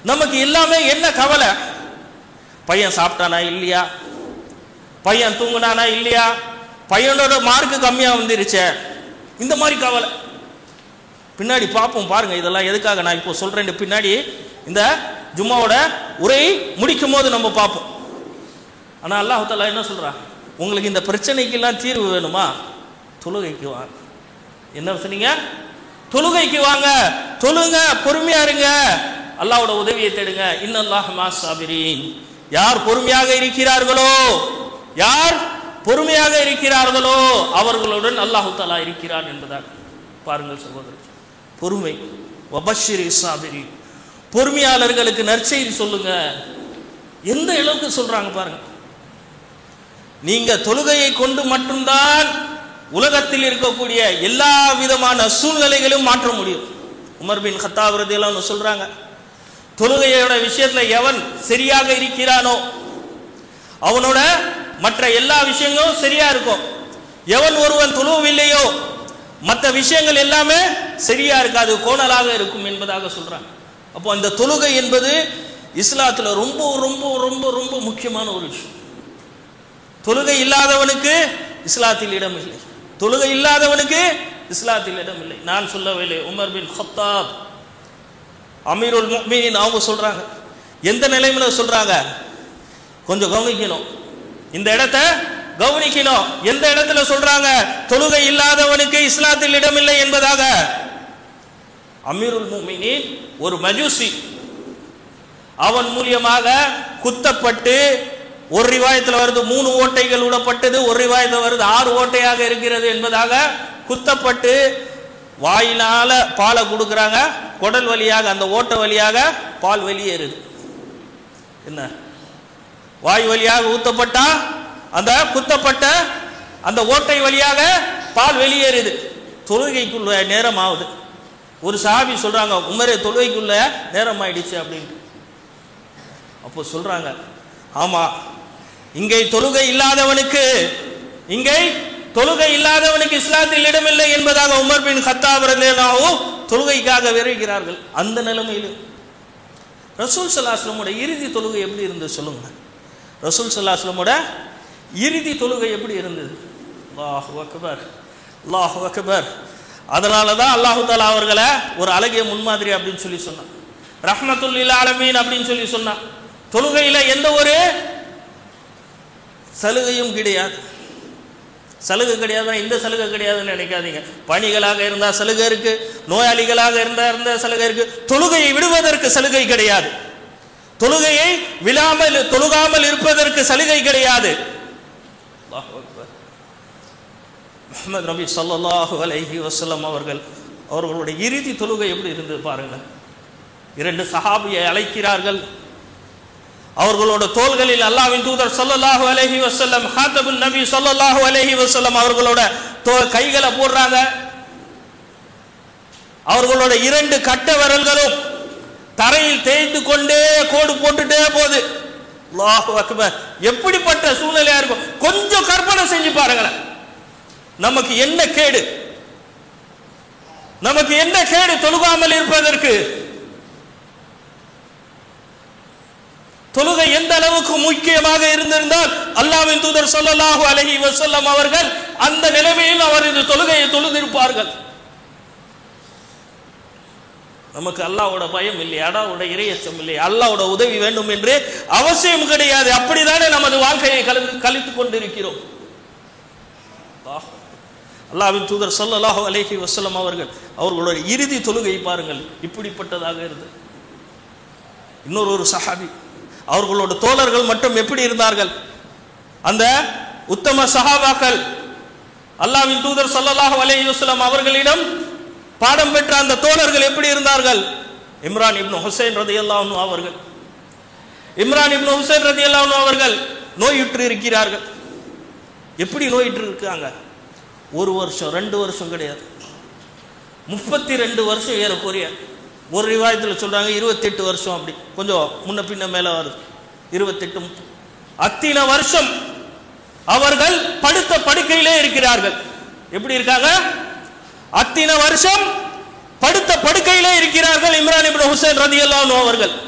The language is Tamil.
நமக்கு எல்லாமே என்ன கவலை பையன் சாப்பிட்டானா இல்லையா பையன் தூங்குனானா இல்லையா பையனோட மார்க்கு கம்மியா வந்துருச்சே இந்த மாதிரி கவலை பின்னாடி பார்ப்போம் பாருங்க இதெல்லாம் எதுக்காக நான் இப்போ சொல்றேன் பின்னாடி இந்த ஜும்மாவோட உரை முடிக்கும் போது நம்ம பார்ப்போம் ஆனா அல்லாஹ் தாலா என்ன சொல்றான் உங்களுக்கு இந்த பிரச்சனைக்கெல்லாம் தீர்வு வேணுமா தொழுகைக்கு வாங்க என்ன சொன்னீங்க தொழுகைக்கு வாங்க தொழுங்க பொறுமையா இருங்க அல்லாஹ்வோட உதவியை தேடுங்க இன்னல்லாஹ் மா சாபிரீன் யார் பொறுமையாக இருக்கிறார்களோ யார் பொறுமையாக இருக்கிறார்களோ அவர்களுடன் அல்லாஹு தாலா இருக்கிறான் என்பதாக பாருங்கள் சகோதரர் பொறுமை வபஷிரி சாபிரி பொறுமையாளர்களுக்கு நற்செய்தி சொல்லுங்க எந்த அளவுக்கு சொல்றாங்க பாருங்க நீங்க தொழுகையை கொண்டு மட்டும்தான் உலகத்தில் இருக்கக்கூடிய எல்லா விதமான சூழ்நிலைகளையும் மாற்ற முடியும் உமர் பின் கத்தாப் ரதியெல்லாம் சொல்றாங்க தொழுகையோட விஷயத்துல எவன் சரியாக இருக்கிறானோ அவனோட மற்ற எல்லா விஷயங்களும் சரியா இருக்கும் எவன் ஒருவன் தொழுவவில்லையோ மற்ற விஷயங்கள் எல்லாமே சரியா இருக்காது கோணலாக இருக்கும் என்பதாக சொல்றாங்க அப்போ அந்த தொழுகை என்பது இஸ்லாத்துல ரொம்ப ரொம்ப ரொம்ப ரொம்ப முக்கியமான ஒரு விஷயம் தொழுகை இல்லாதவனுக்கு இஸ்லாத்தில் இடம் இல்லை தொழுகை இல்லாதவனுக்கு இஸ்லாத்தில் இடம் இல்லை நான் சொல்லவில்லை உமர் பின் ஹத்தாப் அமீருல் முக்மீனின் அவங்க சொல்றாங்க எந்த நிலைமையில சொல்றாங்க கொஞ்சம் கவனிக்கணும் இந்த இடத்த கவனிக்கணும் எந்த இடத்துல சொல்றாங்க தொழுகை இல்லாதவனுக்கு இஸ்லாத்தில் இடமில்லை என்பதாக அமீருல் முக்மீனின் ஒரு மஜூசி அவன் மூலியமாக குத்தப்பட்டு ஒரு ரிவாயத்தில் வருது மூணு ஓட்டைகள் விடப்பட்டது ஒரு ரிவாயத்தில் வருது ஆறு ஓட்டையாக இருக்கிறது என்பதாக குத்தப்பட்டு வாயினால பாலை கொடுக்குறாங்க குடல் வழியாக அந்த ஓட்டை வழியாக பால் வெளியேறுது என்ன வாய் வழியாக ஊத்தப்பட்டா அந்த குத்தப்பட்ட அந்த ஓட்டை வழியாக பால் வெளியேறுது தொழுகைக்குள்ள நேரம் ஆகுது ஒரு சாபி சொல்றாங்க உமரே தொழுகைக்குள்ள நேரம் ஆயிடுச்சு அப்படின்ட்டு அப்போ சொல்றாங்க ஆமா இங்கே தொழுகை இல்லாதவனுக்கு இங்கே தொழுகை இல்லாதவனுக்கு இஸ்லாத்தில் இடமில்லை என்பதாக உமர் பின் ஹத்தாப் ரலியல்லாஹு தொழுகைக்காக விரைகிறார்கள் அந்த நிலைமையில் ரசூல் சல்லாஸ்லமோட இறுதி தொழுகை எப்படி இருந்தது சொல்லுங்க ரசூல் சல்லாஸ்லமோட இறுதி தொழுகை எப்படி இருந்தது அல்லாஹு அக்பர் அல்லாஹு அக்பர் அதனால தான் அல்லாஹு தாலா அவர்களை ஒரு அழகிய முன்மாதிரி அப்படின்னு சொல்லி சொன்னான் ரஹ்மத்துல்லில் ஆலமீன் அப்படின்னு சொல்லி சொன்னான் தொழுகையில எந்த ஒரு சலுகையும் கிடையாது சலுகை கிடையாதுன்னா இந்த சலுகை கிடையாதுன்னு நினைக்காதீங்க பணிகளாக இருந்தா சலுகை இருக்கு நோயாளிகளாக இருந்தா இருந்த சலுகை இருக்கு தொழுகையை விடுவதற்கு சலுகை கிடையாது தொழுகையை விழாமல் தொழுகாமல் இருப்பதற்கு சலுகை கிடையாது அல்லாஹ் அக்பர். முஹம்மது நபி ஸல்லல்லாஹு அலைஹி வஸல்லம் அவர்கள் அவர்களுடைய இறுதி தொழுகை எப்படி இருந்தது பாருங்க இரண்டு சஹாபியை அழைக்கிறார்கள் அவர்களோட தோள்களில் அல்லாஹ்வின் தூதர் ஸல்லல்லாஹு அலைஹி வஸல்லம் ஹாத்தபுன் நபி ஸல்லல்லாஹு அலைஹி வஸல்லம் அவர்களோட தோ- கைகளை போடுறாங்க அவர்களோட இரண்டு கட்ட விரல்களும் தரையில் தேய்ந்து கொண்டே கோடு போட்டுட்டே போகுது அல்லாஹு அக்பர் எப்படிப்பட்ட சூழ்நிலையா இருக்கும் கொஞ்சம் கற்பனை செஞ்சு பாருங்களேன் நமக்கு என்ன கேடு நமக்கு என்ன கேடு தொழுகாமல் இருப்பதற்கு தொழுகை எந்த அளவுக்கு முக்கியமாக இருந்திருந்தால் அல்லாஹ்வின் தூதர் ஸல்லல்லாஹு அலைஹி வஸல்லம் அவர்கள் அந்த நிலைமையில் அவர் இந்த தொழுகையை தொழுதிருப்பார்கள் நமக்கு அல்லாஹ்வோட பயம் இல்லை அடாவோட இறையச்சம் இல்லை அல்லாஹ்வோட உதவி வேண்டும் என்று அவசியம் கிடையாது அப்படிதானே நமது வாழ்க்கையை கலந்து கழித்துக் கொண்டிருக்கிறோம் அல்லாஹ். அல்லாஹ்வின் தூதர் ஸல்லல்லாஹு அலைஹி வஸல்லம் அவர்கள் அவர்களுடைய இறுதி தொழுகை பாருங்கள் இப்படிப்பட்டதாக இருந்தது இன்னொரு ஒரு சஹாபி அவர்களோட தோழர்கள் மட்டும் எப்படி இருந்தார்கள் அந்த உத்தம சஹாபாக்கள் அல்லாஹ்வின் தூதர் ஸல்லல்லாஹு அலைஹி வஸல்லம் அவர்களிடம் பாடம் பெற்ற அந்த தோழர்கள் எப்படி இருந்தார்கள் இம்ரான் இப்னு ஹுசைன் ரதியல்லாஹு அன்ஹு அவர்கள் இம்ரான் இப்னு ஹுசைன் ரதியல்லாஹு அன்ஹு அவர்கள் நோயுற்று இருக்கிறார்கள் எப்படி நோயுற்று இருக்காங்க ஒரு வருஷம் ரெண்டு வருஷம் கிடையாது முப்பத்தி ரெண்டு வருஷம் ஏறக்குறைய ஒரு ரிவாயத்தில் சொல்றாங்க இருபத்தெட்டு வருஷம் அப்படி கொஞ்சம் முன்ன பின்ன மேல வருது இருபத்தெட்டு முப்பது. அத்தனை வருஷம் அவர்கள் படுத்த படுக்கையிலே இருக்கிறார்கள் எப்படி இருக்காங்க அத்தனை வருஷம் படுத்த படுக்கையிலே இருக்கிறார்கள் இம்ரான் இப்னு ஹுசைன் ரதியல்லாஹு அன்ஹு அவர்கள்